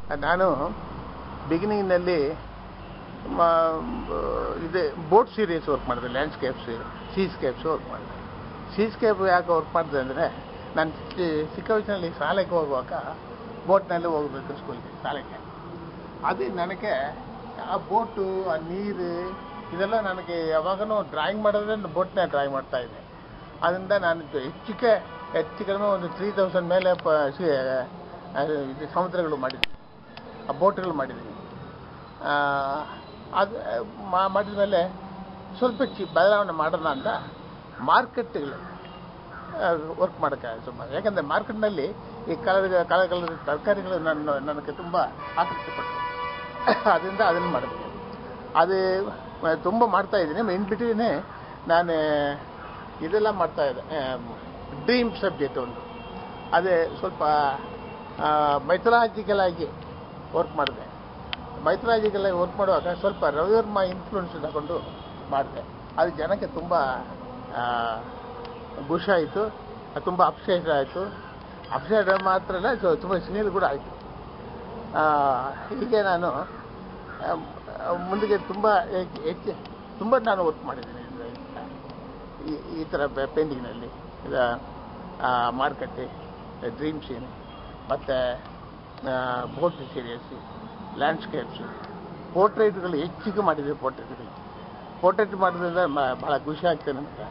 ನಾನು ಬಿಗಿನಿಂಗ್ನಲ್ಲಿ ಇದೆ ಬೋಟ್ ಸೀರೀಸ್ ವರ್ಕ್ ಮಾಡಿದೆ ಲ್ಯಾಂಡ್ಸ್ಕೇಪ್ಸ್ ಸೀಸ್ಕೇಪ್ಸ್ ವರ್ಕ್ ಮಾಡಿದೆ ಸೀಸ್ಕೇಪ್ ಯಾಕೆ ವರ್ಕ್ ಮಾಡಿದೆ ಅಂದರೆ ನಾನು ಚಿ- ಚಿಕ್ಕ ವಯಸ್ಸಿನಲ್ಲಿ ಶಾಲೆಗೆ ಹೋಗುವಾಗ ಬೋಟ್ನಲ್ಲಿ ಹೋಗಬೇಕು ಸ್ಕೂಲ್ಗೆ ಶಾಲೆಗೆ ಅದು ನನಗೆ ಆ ಬೋಟು ಆ ನೀರು ಇದೆಲ್ಲ ನನಗೆ ಯಾವಾಗಲೂ ಡ್ರಾಯಿಂಗ್ ಮಾಡೋದ್ರೆ ಬೋಟ್ನ ಡ್ರಾಯಿಂಗ್ ಮಾಡ್ತಾ ಇದ್ದೆ ಅದರಿಂದ ನಾನು ಹೆಚ್ಚಿಗೆ ಹೆಚ್ಚು ಕಡಿಮೆ ಒಂದು ತ್ರೀ ತೌಸಂಡ್ ಮೇಲೆ ಪ ಸಿ- ಅದು ಇದು ಸಮುದ್ರಗಳು ಮಾಡಿದ್ದೀನಿ ಆ ಬೋಟ್ಗಳು ಮಾಡಿದ್ದೀನಿ ಆ, ಅದು ಮಾ- ಮಾಡಿದ ಮೇಲೆ ಸ್ವಲ್ಪ ಚಿ ಬದಲಾವಣೆ ಮಾಡೋಣ ಅಂತ ಮಾರ್ಕೆಟ್ಗಳು ವರ್ಕ್ ಮಾಡೋಕ್ಕೆ ಸುಮಾರು ಯಾಕಂದರೆ ಮಾರ್ಕೆಟ್ನಲ್ಲಿ ಈ ಕಲರ್ ಕಲರ್ ಕಲರ್ ತರಕಾರಿಗಳು ನನ್ನ ನನಗೆ ತುಂಬ ಆಕರ್ಷಿಸಪಟ್ಟರು ಅದರಿಂದ ಅದನ್ನು ಮಾಡಿದೆ ಅದು ತುಂಬ ಮಾಡ್ತಾ ಇದ್ದೀನಿ ಇನ್ ಬಿಟ್ವೀನೆ ನಾನು ಇದೆಲ್ಲ ಮಾಡ್ತಾ ಇದ್ದೆ ಡ್ರೀಮ್ ಸಬ್ಜೆಕ್ಟ್ ಒಂದು ಅದೇ ಸ್ವಲ್ಪ ಮೈಥಲಾಜಿಕಲ್ ಆಗಿ ವರ್ಕ್ ಮಾಡಿದೆ ಮೈಥಲಾಜಿಕಲ್ ಆಗಿ ವರ್ಕ್ ಮಾಡುವಾಗ ಸ್ವಲ್ಪ ರವಿವರ್ಮ ಇನ್ಫ್ಲೂಯೆನ್ಸ್ ತಗೊಂಡು ಮಾಡಿದೆ ಅದು ಜನಕ್ಕೆ ತುಂಬ ಖುಷಿ ಆಯಿತು ತುಂಬ ಅಪ್ಸೆಟ್ ಆಯಿತು ಅಪ್ಸೆಟ್ ಮಾತ್ರ ಅಲ್ಲ ಸೊ- ತುಂಬ ಸಿನಿಲ್ ಕೂಡ ಆಯಿತು ಹೀಗೆ ನಾನು ಆ, ಮುಂದಕ್ಕೆ ತುಂಬ ಹೆಚ್ಚು ಹೆಚ್ಚು ತುಂಬ ನಾನು ವರ್ಕ್ ಮಾಡಿದ್ದೀನಿ ಇದ್ರಲ್ಲಿ. ಈ ಈ ಥರ ಪೇಂಟಿಂಗ್ನಲ್ಲಿ ಇದು ಮಾರ್ಕೆಟ್ ಡ್ರೀಮ್ ಸೀನ್ ಮತ್ತು ಬೋಟ್ ಸೀರಿಯಸ್ ಲ್ಯಾಂಡ್ಸ್ಕೇಪ್ಸ್ ಪೋರ್ಟ್ರೇಟ್ಗಳು ಹೆಚ್ಚಿಗೆ ಮಾಡಿದೆ ಪೋರ್ಟ್ರೇಟ್ಗಳು ಪೋರ್ಟ್ರೇಟ್ ಮಾಡೋದ್ರಿಂದ ಮ- ಬಹಳ ಖುಷಿ ಆಗ್ತದೆ ನನಗೆ